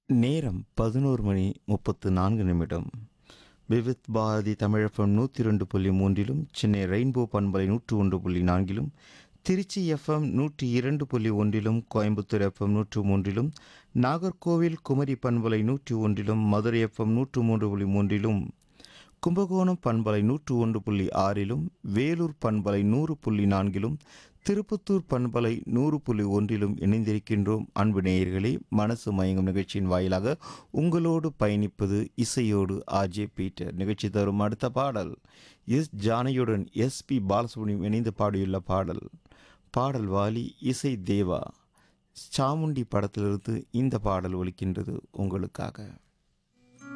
நேரம் பதினோரு மணி முப்பத்து நான்கு நிமிடம் விவித் பாரதி தமிழகம் நூற்றி ரெண்டு புள்ளி மூன்றிலும் சென்னை ரெயின்போ பண்பலை நூற்று ஒன்று புள்ளி நான்கிலும் திருச்சி எஃப்எம் நூற்றி இரண்டு புள்ளி ஒன்றிலும் கோயம்புத்தூர் எஃப்எம் நூற்று மூன்றிலும் நாகர்கோவில் குமரி பண்பலை நூற்றி ஒன்றிலும் மதுரை எஃப்எம் நூற்று மூன்று புள்ளி மூன்றிலும் கும்பகோணம் பண்பலை நூற்று ஒன்று புள்ளி ஆறிலும் வேலூர் பண்பலை நூறு புள்ளி நான்கிலும் திருப்பத்தூர் பண்பலை நூறு புள்ளி ஒன்றிலும் இணைந்திருக்கின்றோம் அன்பு நேயர்களே மனசு மயங்கும் நிகழ்ச்சியின் வாயிலாக உங்களோடு பயணிப்பது இசையோடு ஆஜே பீட்டர் நிகழ்ச்சி தரும் அடுத்த பாடல் எஸ் ஜானகியுடன் எஸ் பி பாலசுப்ரமணியம் இணைந்து பாடியுள்ள பாடல் பாடல் வாலி இசை தேவா சாமுண்டி படத்திலிருந்து இந்த பாடல் ஒலிக்கின்றது உங்களுக்காக